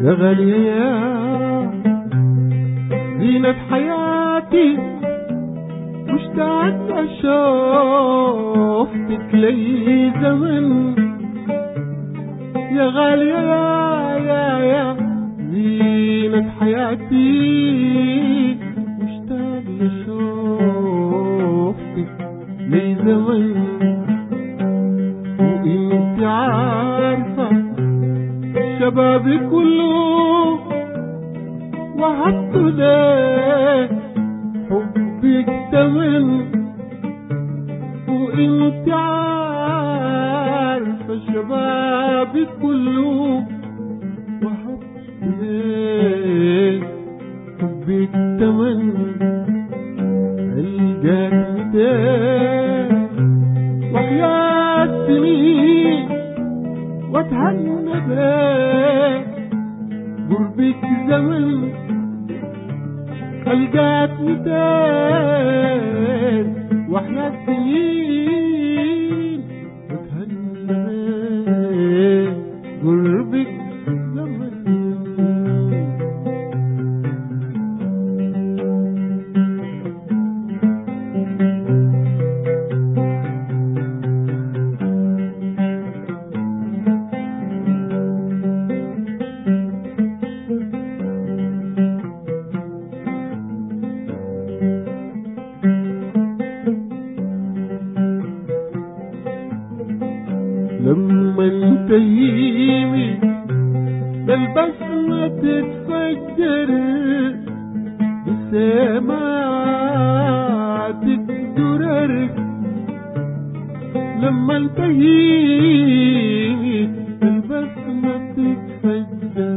يا غالية يا زينة حياتي مشتاق أشوفتك لي زمن يا غالية يا يا يا زينة حياتي مشتاق لشوفتك لي زمن وانت عارفة شبابي كله وهبت ليه حبك تمن وانت عارفة شبابي كله وهبت ليه حبك تمن القاك متين وحياة سنين واتهنى بيك قربك زمن القاك متين وحياة سنين واتهنى بيك قربك زمن لما انتهيني البسمة تتفجر بسماتك درر لما انتهيني البسمة تتفجر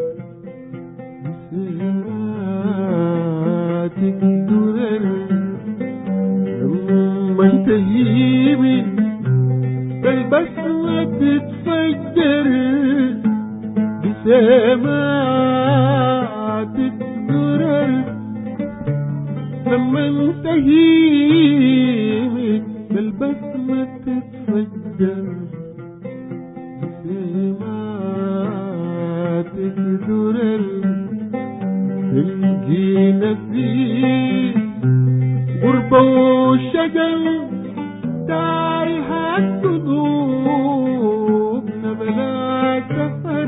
بسماتك درر لما انتهيني البسمة تتفجر بسمات الدرر لما انتهي البسمة تتفجر بسمات الدرر تلقينا فيه غربة وشجر تايهة قلوبنا بلا سفر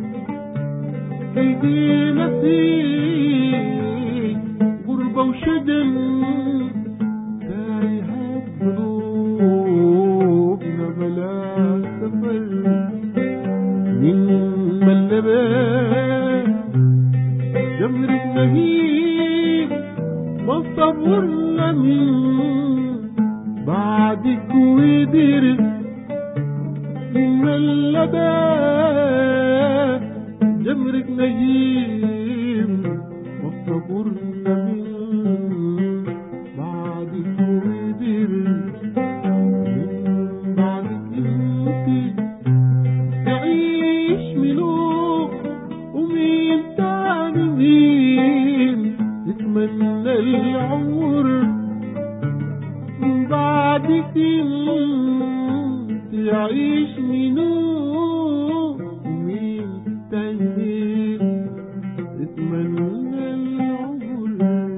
ايدينا فيه غربة وشجن تايهة قلوبنا بلا سفر من ملبات جمر النهيب ما صبرنا من بعدك ودير من اللباب جمرك نجيب وصبرنا من بعدك ودير من بعدك انتي تعيش ملوك ومين تاني مين يتمنى العمر من بعدك انت يعيش منو ومين تاني اتمنى العمر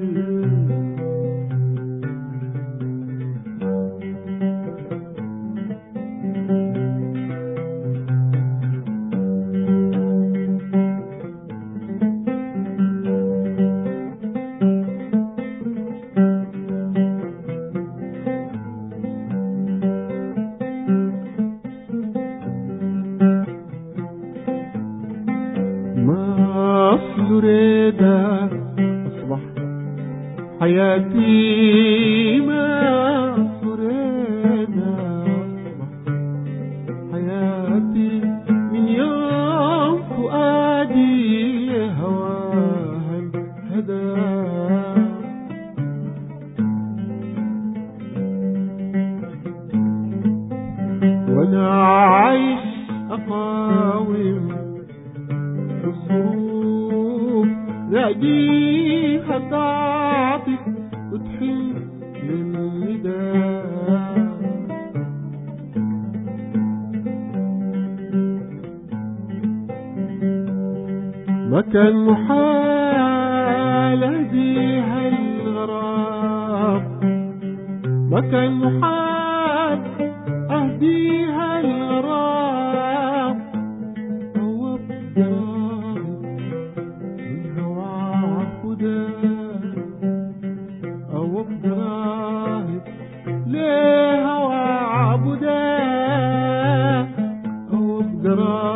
ما أصل ريدا أصبح حياتي ما أصل ريدا أصبح حياتي من يوم فؤادي هواها هدى وانا عايش اقاوم الظروف لاقيها تعطف وتحن للنداء ما كان محال اهديها الغرام ما كان محال اهديها الغرام هو بجرام من هوى هدى او بجرام ليه هوى عبدا او بجرام